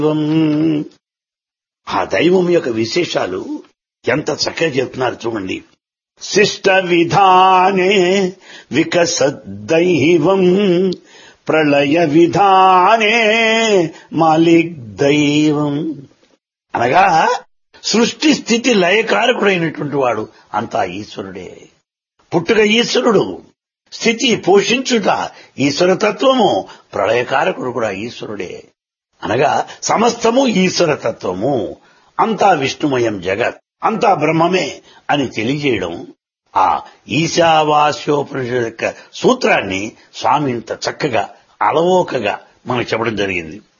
దైవం ఆ దైవం యొక్క విశేషాలు ఎంత చక్కగా చెప్తున్నారు చూడండి శిష్ట విధానే వికసద్దైవం ప్రళయ విధానే మాలిక్ దైవం అనగా సృష్టి స్థితి లయకారకుడైనటువంటి వాడు అంతా ఈశ్వరుడే పుట్టుక ఈశ్వరుడు స్థితి పోషించుట ఈశ్వరతత్వము ప్రళయకారకుడు కూడా ఈశ్వరుడే అనగా సమస్తము ఈశ్వరతత్వము అంతా విష్ణుమయం జగత్ అంతా బ్రహ్మమే అని తెలియజేయడం ఆ ఈశావాస్యోపనిషత్ యొక్క సూత్రాన్ని స్వామి ఇంత చక్కగా అలవోకగా మనకు చెప్పడం జరిగింది